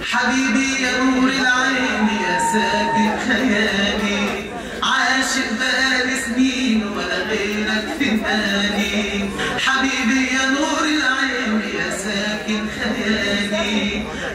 حبيبي يا نور العين يا ساكن خيالي عاشق بقالي سنين ولا غيرك في بالي حبيبي يا نور العين يا ساكن خيالي